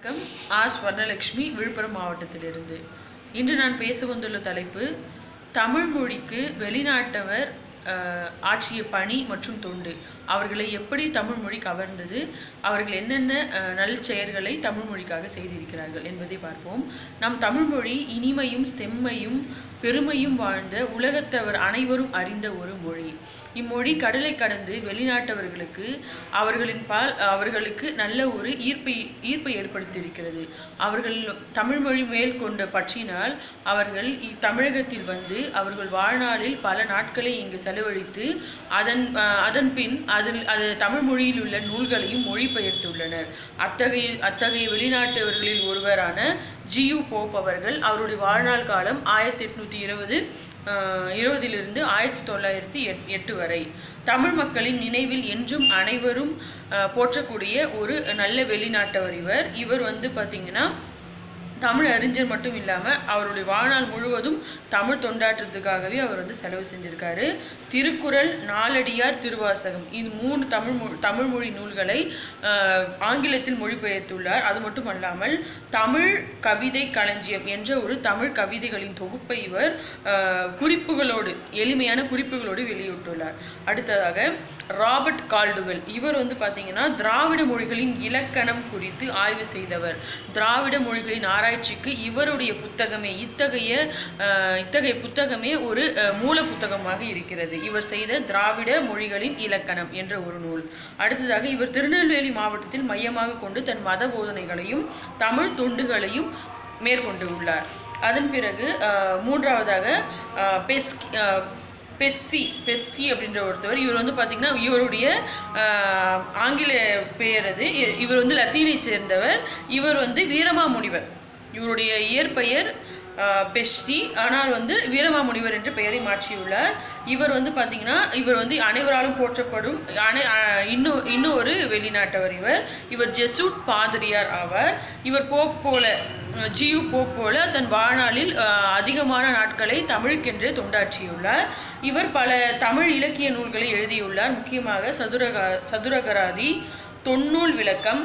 வணக்கம் ஆ ஸ்வர்ணலக்ஷ்மி விழுப்புரம் மாவட்டத்திலிருந்து இன்று நான் பேச வந்துள்ள தலைப்பு தமிழ் மொழிக்கு வெளிநாட்டவர் அஹ், ஆற்றிய பணி மற்றும் தொண்டு அவர்களை எப்படி தமிழ் மொழி கவர்ந்தது அவர்கள் என்னென்ன அஹ், நற்செயல்களை தமிழ் மொழிக்காக செய்திருக்கிறார்கள் என்பதை பார்ப்போம் நம் தமிழ் மொழி இனிமையும் செம்மையும் பெருமையும் வாழ்ந்த உலகத்தவர் அனைவரும் அறிந்த ஒரு மொழி இம்மொழி கடலை கடந்து வெளிநாட்டவர்களுக்கு அவர்களின் பால் அவர்களுக்கு நல்ல ஒரு ஈர்ப்பை ஈர்ப்பை ஏற்படுத்தியிருக்கிறது அவர்கள் தமிழ் மொழி மேல் கொண்ட பற்றினால் அவர்கள் இ- தமிழகத்தில் வந்து அவர்கள் வாழ்நாளில் பல நாட்களை இங்கு செலவழித்து அதன் அஹ், அதன் பின் அதில் அது தமிழ் மொழியில் உள்ள நூல்களையும் மொழிபெயர்த்துள்ளனர் அத்தகைய அத்தகைய வெளிநாட்டவர்களில் ஒருவரான ஜியு போப் அவர்கள் அவருடைய வாழ்நாள் காலம் ஆயிரத்தி எட்நூற்றி இருபது இருபதிலிருந்து ஆயிரத்தி தொள்ளாயிரத்தி எட் எட்டு வரை தமிழ் மக்களின் நினைவில் என்றும் அனைவரும் அஹ், போற்றக்கூடிய ஒரு நல்ல வெளிநாட்டவர் இவர் இவர் வந்து பார்த்திங்கன்னா தமிழ் அறிஞர் மட்டும் இல்லாமல் அவருடைய வாழ்நாள் முழுவதும் தமிழ் தொண்டாற்றத்துக்காகவே அவர் வந்து செலவு செஞ்சிருக்காரு திருக்குறள் நாலடியார் திருவாசகம் இது மூணு தமிழ் மொ தமிழ் மொழி நூல்களை ஆஹ், ஆங்கிலத்தில் மொழிபெயர்த்துள்ளார் அது மட்டும் அல்லாமல் தமிழ் கவிதை களஞ்சியம் என்ற ஒரு தமிழ் கவிதைகளின் தொகுப்பை இவர் ஆஹ், குறிப்புகளோடு எளிமையான குறிப்புகளோடு வெளியிட்டுள்ளார் அடுத்ததாக ராபர்ட் கால்டுவெல் இவர் வந்து பார்த்தீங்கன்னா திராவிட மொழிகளின் இலக்கணம் குறித்து ஆய்வு செய்தவர் திராவிட மொழிகளின் ஆராய்ச்சிக்கு இவருடைய புத்தகமே இத்தகைய அஹ், இத்தகைய புத்தகமே ஒரு அஹ், மூல புத்தகமாக இருக்கிறது இவர் செய்த திராவிட மொழிகளின் இலக்கணம் என்ற ஒரு நூல் அடுத்ததாக இவர் திருநெல்வேலி மாவட்டத்தில் மையமாக கொண்டு தன் மத போதனைகளையும் தமிழ் தொண்டுகளையும் மேற்கொண்டு உள்ளார் அதன் பிறகு அஹ், மூன்றாவதாக அஹ், பெஸ்க் அஹ், பெஸ்ஸி பெஸ்ஸி அப்படின்ற ஒருத்தவர் இவர் வந்து பார்த்திங்கன்னா இவருடைய ஆஹ், ஆங்கில பெயர் அது இ- இவர் வந்து லத்தீனை சேர்ந்தவர் இவர் வந்து வீரமாமுனிவர் இவருடைய இயற்பெயர் ஆஹ், பெஸ்ஸி ஆனால் வந்து வீரமாமுனிவர் என்று பெயரை மாற்றியுள்ளார் இவர் வந்து பார்த்திங்கன்னா இவர் வந்து அனைவராலும் போற்றப்படும் அனை ஆஹ், இன்னும் இன்னும் ஒரு வெளிநாட்டவர் இவர் இவர் ஜெசூட் பாதிரியார் ஆவார் இவர் போப் போல அஹ், ஜியு போப் போல தன் வாழ்நாளில் ஆஹ், அதிகமான நாட்களை தமிழுக்கென்றே தொண்டாற்றியுள்ளார் இவர் பல தமிழ் இலக்கிய நூல்களை எழுதியுள்ளார் முக்கியமாக சதுரக சதுரகராதி தொன்னூல் விளக்கம்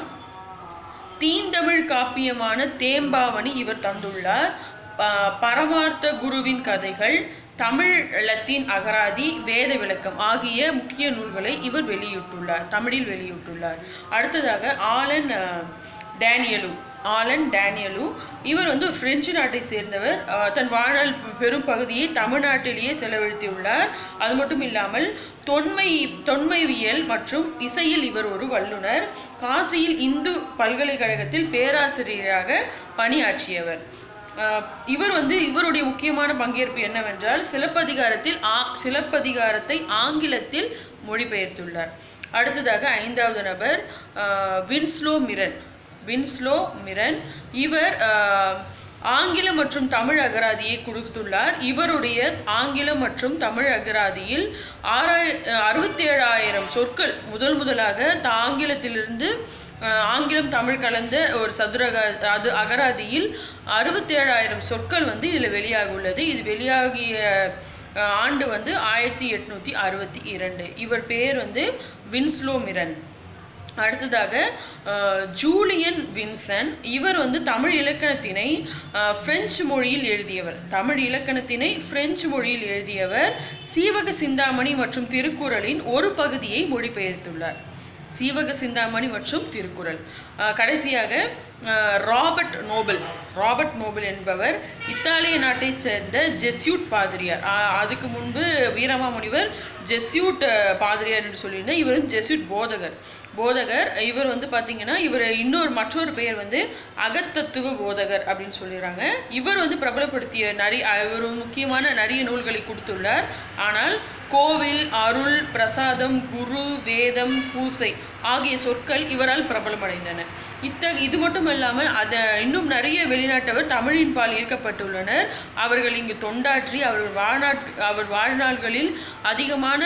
தீந்தமிழ் காப்பியமான தேம்பாவணி இவர் தந்துள்ளார் ப- பரமார்த்த குருவின் கதைகள் தமிழ் லத்தீன் அகராதி வேத விளக்கம் ஆகிய முக்கிய நூல்களை இவர் வெளியிட்டுள்ளார் தமிழில் வெளியிட்டுள்ளார் அடுத்ததாக ஆலன் அஹ், டேனியலு ஆலன் டேனியலு இவர் வந்து பிரெஞ்சு நாட்டை சேர்ந்தவர் அஹ், தன் வாழ்நாள் பெரும் பகுதியை தமிழ்நாட்டிலேயே செலவழித்துள்ளார் அது மட்டும் இல்லாமல் தொன்மை தொன்மைவியல் மற்றும் இசையில் இவர் ஒரு வல்லுனர் காசியில் இந்து பல்கலைக்கழகத்தில் பேராசிரியராக பணியாற்றியவர் அஹ், இவர் வந்து இவருடைய முக்கியமான பங்கேற்பு என்னவென்றால் சிலப்பதிகாரத்தில் ஆ சிலப்பதிகாரத்தை ஆங்கிலத்தில் மொழிபெயர்த்துள்ளார் அடுத்ததாக ஐந்தாவது நபர் அஹ், வின்ஸ்லோ மிரன் வின்ஸ்லோ மிரன் இவர் அஹ், ஆங்கிலம் மற்றும் தமிழ் அகராதியை கொடுத்துள்ளார் இவருடைய ஆங்கிலம் மற்றும் தமிழ் அகராதியில் ஆறாய் அறுபத்தேழாயிரம் சொற்கள் முதல் முதலாக த- ஆங்கிலத்திலிருந்து அஹ், ஆங்கிலம் தமிழ் கலந்த ஒரு சதுரக அது அகராதியில் அறுபத்தேழாயிரம் சொற்கள் வந்து இதில் வெளியாக உள்ளது இது வெளியாகிய அஹ், ஆண்டு வந்து ஆயிரத்தி எட்நூற்றி அறுபத்தி இரண்டு இவர் பேர் வந்து வின்ஸ்லோ மிரன் அடுத்ததாக அஹ், ஜூலியன் வின்சன் இவர் வந்து தமிழ் இலக்கணத்தினை அஹ், பிரெஞ்சு மொழியில் எழுதியவர் தமிழ் இலக்கணத்தினை பிரெஞ்சு மொழியில் எழுதியவர் சீவக சிந்தாமணி மற்றும் திருக்குறளின் ஒரு பகுதியை மொழிபெயர்த்துள்ளார் சீவக சிந்தாமணி மற்றும் திருக்குறள் அஹ், கடைசியாக அஹ், ராபர்ட் நோபல் ராபர்ட் நோபல் என்பவர் இத்தாலிய நாட்டைச் சேர்ந்த ஜெஸ்யூட் பாதிரியார் அஹ், அதுக்கு முன்பு வீரமாமுனிவர் ஜெஸ்யூட் அஹ், பாதிரியார் என்று சொல்லியிருந்தேன் இவர் வந்து ஜெஸ்யூட் போதகர் போதகர் இவர் வந்து பார்த்தீங்கன்னா இவர் இன்னொரு மற்றொரு பெயர் வந்து அகத்தத்துவ போதகர் அப்படின்னு சொல்லிடுறாங்க இவர் வந்து பிரபலப்படுத்திய நிறைய இவர் ஒரு முக்கியமான நிறைய நூல்களை கொடுத்துள்ளார் ஆனால் கோவில் அருள் பிரசாதம் குரு வேதம் பூசை ஆகிய சொற்கள் இவரால் பிரபலமடைந்தன இத்தகைய இது மட்டும் இல்லாமல் அதை இன்னும் நிறைய வெளிநாட்டவர் தமிழின் பால் ஈர்க்கப்பட்டுள்ளனர் அவர்கள் இங்கு தொண்டாற்றி அவர்கள் வாழ்நாட் அவர் வாழ்நாள்களில் அதிகமான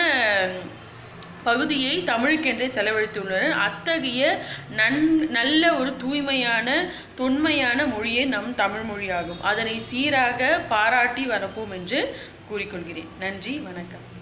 பகுதியை தமிழுக்கென்றே செலவழித்துள்ளனர் அத்தகைய நன் நல்ல ஒரு தூய்மையான தொன்மையான மொழியே நம் தமிழ் மொழியாகும் அதனை சீராக பாராட்டி வரப்போம் என்று கூறிக்கொள்கிறேன் நன்றி வணக்கம்